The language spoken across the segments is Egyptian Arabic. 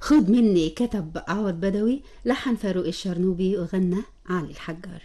خد مني كتب عوض بدوي لحن فاروق الشرنوبي وغنى علي الحجار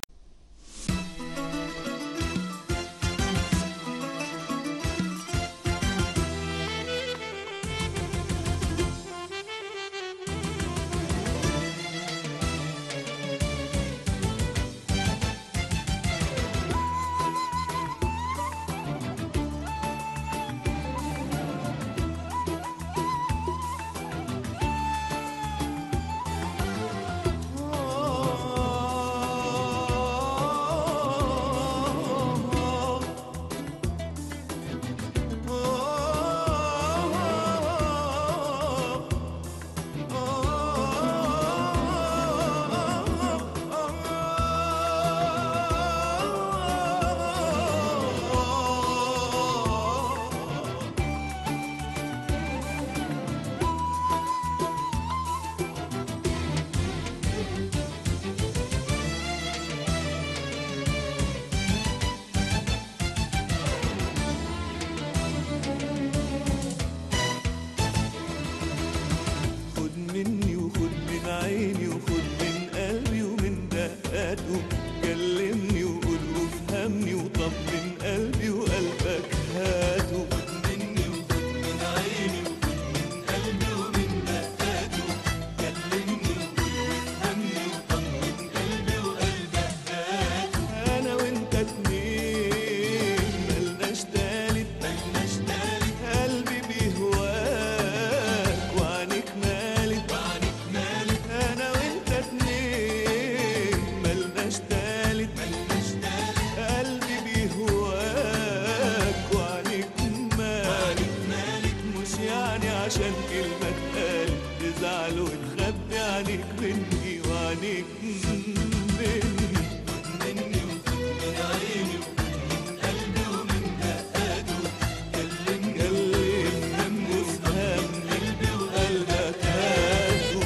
خد مني وخد من عيني وخد من قلبي ومن دقاته كلمني وقول وافهمني وطمن قلبي وقلبك هاته خد مني وخد من عيني وخد من قلبي ومن دقاته كلمني وقول وافهمني وطمن قلبي وقلبك هاته انا وانت اتنين ملناش تالت ملناش تالت قلبي بيهواك وعنيك مالك وعنيك مالك انا وانت اتنين ملناش تالت ملناش تالت قلبي بيهواك وعنيك مالك مالك مش يعني عشان كلمة اتقالت تزعل وتخبي عنيك مني وعنيك مني خد مني وخد من عيني وخد من قلبي ومن دقاته كلمني كلمني وافهم قلبي وقلبك هاته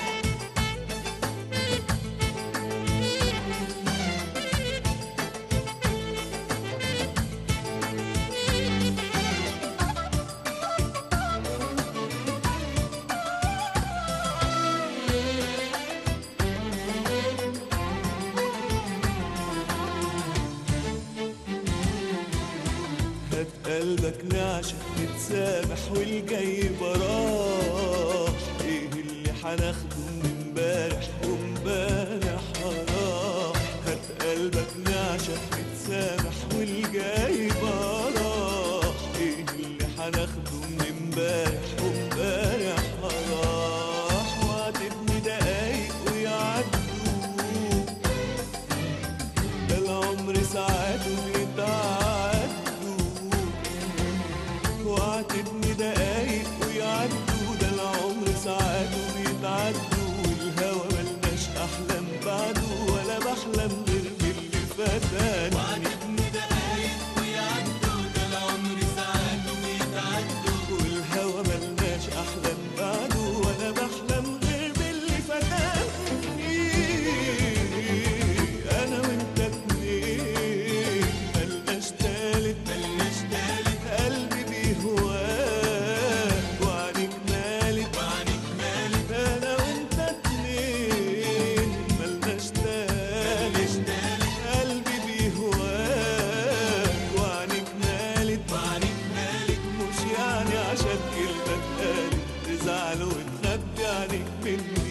هات قلبك نعشق نتسامح والجاي براح ايه اللي هناخده من امبارح وامبارح راح هات قلبك نعشق نتسامح والجاي براح ايه اللي هناخده من امبارح وامبارح راح وعدتني دقايق ويعدوا ده العمر ساعاته بيتعدوا وعاتبني دقايق ويعدوا ده العمر ساعاته بيتعدوا والهوى ملناش احلام بعده ولا بحلم غير باللي فاتني وعاتبني دقايق ويعدوا ده العمر ساعاته بيتعدوا والهوى ملناش احلام بعده ولا بحلم غير باللي فاتني انا وانت اتنين ملناش تالت ملناش تالت قلبي بيهواك وعنيك مالك وعنيك مالك انا وانت اتنين ملناش تالت قلبي بيهواك وعنيك مالك وعنيك مالك مش يعني عشان كلمة اتقالت تزعل وتخبي عنيك مني